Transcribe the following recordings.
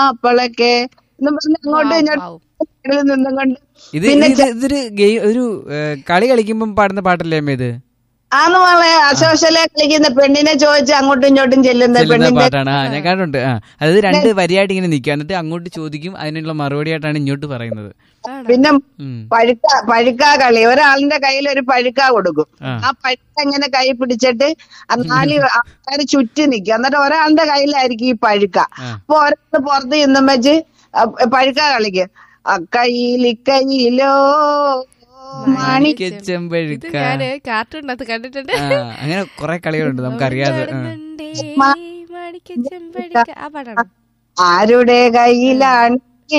അപ്പളൊക്കെ എന്നും പറഞ്ഞ് അങ്ങോട്ടും ഇങ്ങോട്ടും നിന്നും കൊണ്ട് ഇത് ഇത് ഇതൊരു ഗെയിം ഒരു ഏഹ്, കളി കളിക്കുമ്പം പാടുന്ന പാട്ടല്ലേ അമ്മ ഇത് ആന്ന് മോളെ അസോഷലെ കളിക്കുന്ന പെണ്ണിനെ ചോദിച്ച് അങ്ങോട്ടും ഇങ്ങോട്ടും ചെല്ലുന്ന ചെല്ലുന്ന പെണ്ണിന്റെ പാട്ടാണ് ആ ഞാൻ കണ്ടിട്ടുണ്ട് ആ അതായത് രണ്ട് വരിയായിട്ട് ഇങ്ങനെ നിൽക്കുക എന്നിട്ട് അങ്ങോട്ട് ചോദിക്കും അതിനുള്ള മറുപടി ആയിട്ടാണ് ഇങ്ങോട്ട് പറയുന്നത് പിന്നെ ഉം. പഴുക്ക പഴുക്ക കളി ഒരാളിന്റെ കയ്യിൽ ഒരു പഴുക്ക കൊടുക്കും ആ. ആ പഴുക്ക ഇങ്ങനെ കൈ പിടിച്ചിട്ട് ആ നാല് ആൾക്കാർ ചുറ്റി നിൽക്കും എന്നിട്ട് ഒരാളുടെ കയ്യിലായിരിക്കും ഈ പഴുക്ക ആ. അപ്പൊ ഒരാൾ പുറത്ത് ഇന്നും വെച്ച് ആ പഴുക്ക കളിക്കും അക്കൈയിൽ ഇക്കൈയിലോ മാണി ഇത് ചെമ്പഴുക്ക ഞാന് കാർട്ടൂണിനകത്ത് കണ്ടിട്ടുണ്ട് ആ അങ്ങനെ കുറെ കളികളുണ്ട് നമുക്കറിയാതെ ആ. നടന്നുണ്ടേ, മാണിക്യ ചെമ്പഴുക്ക. ആ പാട്ടാണ് ആരുടെ കയ്യിലാണ്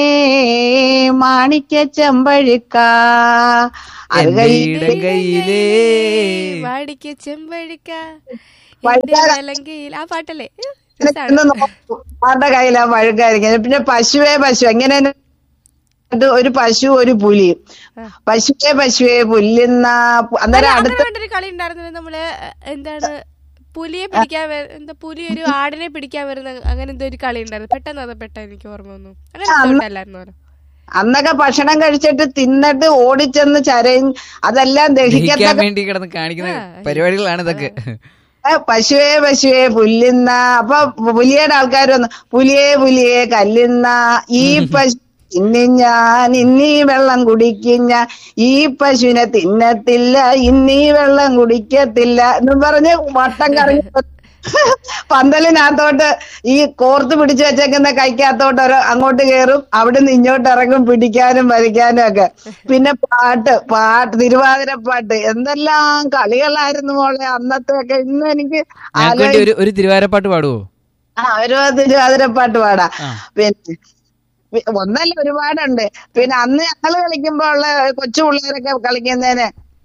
മാണിക്യ ചെമ്പഴുക്ക അത് എന്റെ കയ്യിൽ ഇടം കയ്യിലേ മാണിക്യ ചെമ്പഴുക്ക വഴുത എന്റെ വലങ്കയിൽ ആ പാട്ടല്ലേ രസാണ്. ഒന്ന് നോക്കും. ആരുടെ കയ്യിലാ പഴുക്കായിരിക്കും പിന്നെ പശുവേ പശു എങ്ങനെ ഇത് ഒരു പശു ഒരു പുലിയും പശുവേ പശുവേ പുല്ലുന്ന അന്നേരം അങ്ങനെ അടുത്ത വേണ്ടൊരു കളി ഉണ്ടായിരുന്നു നമ്മള് എന്താണ് പുലിയെ പിടിക്കാൻ വര- എന്താ പുലി ഒരു ആടിനെ പിടിക്കാൻ വരുന്ന അങ്ങനെ എന്തോ ഒരു കളി ഉണ്ടായിരുന്നു പെട്ടെന്ന് അത് പെട്ടെന്ന് എനിക്ക് ഓർമ്മ വന്നു അങ്ങനെ എന്തോ ഉണ്ടല്ലായിരുന്നോ അന്നൊക്കെ ഭക്ഷണം കഴിച്ചിട്ട് തിന്നിട്ട് ഓടിച്ചെന്ന് ചരയും അതെല്ലാം ദഹിക്കാൻ ദഹിക്കത്തക്ക വേണ്ടി കിടന്ന് കാണിക്കുന്ന പരിപാടികളാണ് ഇതൊക്കെ ഏ, പശുവേ പശുവേ പുല്ലുന്ന അപ്പൊ പുലിയുടെ ആൾക്കാർ വന്നു പുലിയെ പുലിയെ കല്ലുന്ന ഈ പശു ഇനി ഞാൻ ഇന്നീ വെള്ളം കുടിക്കും ഞാൻ ഈ പശുവിനെ തിന്നത്തില്ല ഇന്നീ വെള്ളം കുടിക്കത്തില്ല എന്നും പറഞ്ഞ് വട്ടം കറങ്ങി പന്തലിനകത്തോട്ട് ഈ കോർത്ത് പിടിച്ചു വെച്ചേക്കുന്ന കൈക്കകത്തോട്ട് ഒരു അങ്ങോട്ട് കയറും അവിടുന്ന് ഇങ്ങോട്ട് ഇറങ്ങും പിടിക്കാനും വരയ്ക്കാനും ഒക്കെ പിന്നെ പാട്ട് പാട്ട് തിരുവാതിരപ്പാട്ട് എന്തെല്ലാം കളികളായിരുന്നു മോളെ അന്നത്തെ ഒക്കെ ഇന്ന് എനിക്ക് ഞങ്ങൾക്ക് വേണ്ടി ഒരു ഒരു തിരുവാരപ്പാട്ട് പാടുവോ ആ ഒരു തിരുവാതിരപ്പാട്ട് പാടാ ആ. പിന്നെ പി- ഒന്നല്ല ഒരുപാടുണ്ട് പിന്നെ അന്ന് ഞങ്ങള് കളിക്കുമ്പോ ഉള്ള കൊച്ചു പിള്ളേരൊക്കെ കളിക്കുന്നതിന്